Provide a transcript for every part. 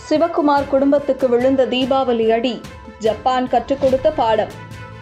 சிவகுமார் குடும்பத்துக்கு விழுந்த தீபாவளி அடி ஜப்பான் கற்றுக் கொடுத்த பாடம்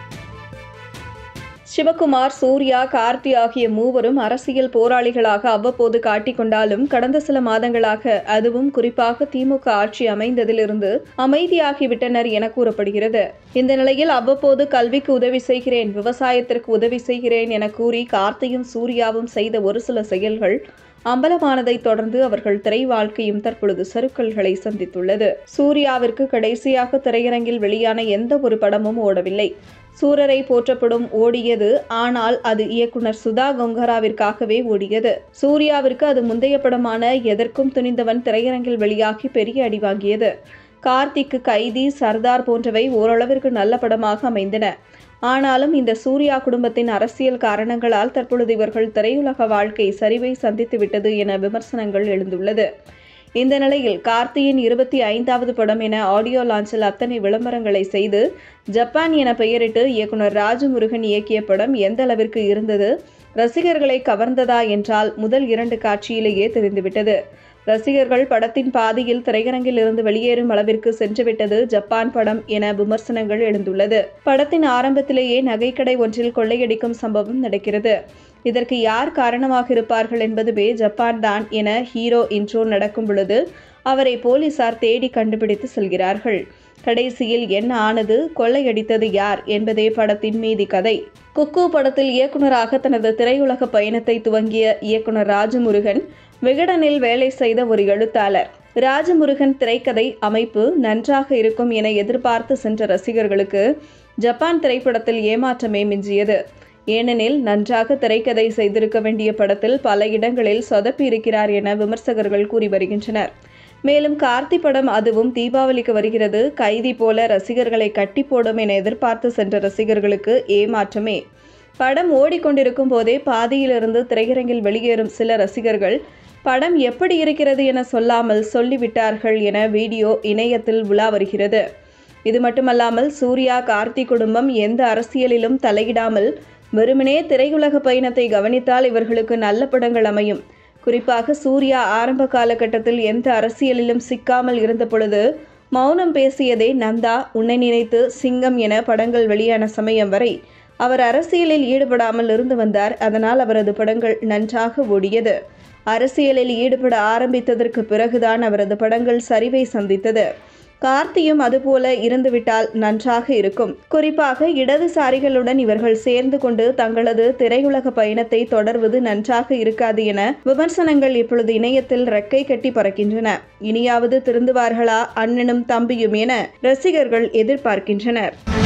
சிவகுமார் சூர்யா கார்த்தி ஆகிய மூவரும் அரசியல் போராளிகளாக அவ்வப்போது காட்டிக்கொண்டாலும் கடந்த சில மாதங்களாக அதுவும் குறிப்பாக திமுக ஆட்சி அமைந்ததிலிருந்து அமைதியாகிவிட்டனர் என கூறப்படுகிறது இந்த நிலையில் அவ்வப்போது கல்விக்கு உதவி செய்கிறேன் விவசாயத்திற்கு உதவி செய்கிறேன் என கூறி கார்த்தியும் சூர்யாவும் செய்த ஒரு சில செயல்கள் அம்பலமானதைத் தொடர்ந்து அவர்கள் திரை வாழ்க்கையும் தற்பொழுது சறுக்கல்களை சந்தித்துள்ளது சூர்யாவிற்கு கடைசியாக திரையரங்கில் வெளியான எந்த ஒரு படமும் ஓடவில்லை சூரரை போற்றப்படும் ஓடியது ஆனால் அது இயக்குனர் சுதா கொங்கராவிற்காகவே ஓடியது சூர்யாவிற்கு அது முந்தைய படமான எதற்கும் துணிந்தவன் திரையரங்கில் வெளியாகி பெரிய அடி வாங்கியது கார்த்திக்கு கைதி சர்தார் போன்றவை ஓரளவிற்கு நல்ல படமாக அமைந்தன ஆனாலும் இந்த சூர்யா குடும்பத்தின் அரசியல் காரணங்களால் தற்பொழுது இவர்கள் திரையுலக வாழ்க்கை சரிவை சந்தித்துவிட்டது என விமர்சனங்கள் எழுந்துள்ளது இந்த நிலையில் கார்த்தியின் இருபத்தி ஐந்தாவது படம் என ஆடியோ லான்ச்சில் அத்தனை விளம்பரங்களை செய்து ஜப்பான் என பெயரிட்டு இயக்குனர் ராஜமுருகன் இயக்கிய படம் எந்த அளவிற்கு இருந்தது ரசிகர்களை கவர்ந்ததா என்றால் முதல் இரண்டு காட்சியிலேயே தெரிந்துவிட்டது ரசிகர்கள் படத்தின் பாதியில் திரையரங்கில் இருந்து வெளியேறும் அளவிற்கு சென்றுவிட்டது ஜப்பான் படம் என விமர்சனங்கள் எழுந்துள்ளது படத்தின் ஆரம்பத்திலேயே நகைக்கடை ஒன்றில் கொள்ளையடிக்கும் சம்பவம் நடக்கிறது இதற்கு யார் காரணமாக இருப்பார்கள் என்பதுவே ஜப்பான் தான் என ஹீரோ இன்ட்ரோ நடக்கும் பொழுது அவரை போலீசார் தேடி கண்டுபிடித்து செல்கிறார்கள் கடைசியில் என்ன ஆனது கொள்ளையடித்தது யார் என்பதே படத்தின் மீதி கதை குக்கு படத்தில் இயக்குனராக தனது திரையுலக பயணத்தை துவங்கிய இயக்குனர் ராஜமுருகன் விகடனில் வேலை செய்த ஒரு எழுத்தாளர் ராஜமுருகன் திரைக்கதை அமைப்பு நன்றாக இருக்கும் என எதிர்பார்த்து சென்ற ரசிகர்களுக்கு ஜப்பான் திரைப்படத்தில் ஏமாற்றமே மிஞ்சியது ஏனெனில் நன்றாக திரைக்கதை செய்திருக்க வேண்டிய படத்தில் பல இடங்களில் சொதப்பி இருக்கிறார் என விமர்சகர்கள் கூறி வருகின்றனர் மேலும் கார்த்தி படம் அதுவும் தீபாவளிக்கு வருகிறது கைதி போல ரசிகர்களை கட்டி போடும் என எதிர்பார்த்து சென்ற ரசிகர்களுக்கு ஏமாற்றமே படம் ஓடிக்கொண்டிருக்கும் போதே பாதியிலிருந்து திரையரங்கில் வெளியேறும் சில ரசிகர்கள் படம் எப்படி இருக்கிறது என சொல்லாமல் சொல்லிவிட்டார்கள் என வீடியோ இணையத்தில் உலா வருகிறது இது மட்டுமல்லாமல் சூர்யா கார்த்தி குடும்பம் எந்த அரசியலிலும் தலையிடாமல் வெறுமனே திரையுலக பயணத்தை கவனித்தால் இவர்களுக்கு நல்ல படங்கள் அமையும் குறிப்பாக சூர்யா ஆரம்ப காலகட்டத்தில் எந்த அரசியலிலும் சிக்காமல் இருந்த பொழுது மௌனம் பேசியதே நந்தா உன்னை நினைத்து சிங்கம் என படங்கள் வெளியான சமயம் வரை அவர் அரசியலில் ஈடுபடாமல் இருந்து வந்தார் அதனால் அவரது படங்கள் நன்றாக ஓடியது அரசியலில் ஈடுபட ஆரம்பித்ததற்கு பிறகுதான் அவரது படங்கள் சரிவை சந்தித்தது கார்த்தியும் அதுபோல இருந்துவிட்டால் நன்றாக இருக்கும் குறிப்பாக இடதுசாரிகளுடன் இவர்கள் சேர்ந்து கொண்டு தங்களது திரையுலக பயணத்தை தொடர்வது நன்றாக இருக்காது என விமர்சனங்கள் இப்பொழுது இணையத்தில் ரெக்கை கட்டி பறக்கின்றன இனியாவது திருந்துவார்களா அண்ணனும் தம்பியும் என ரசிகர்கள் எதிர்பார்க்கின்றனர்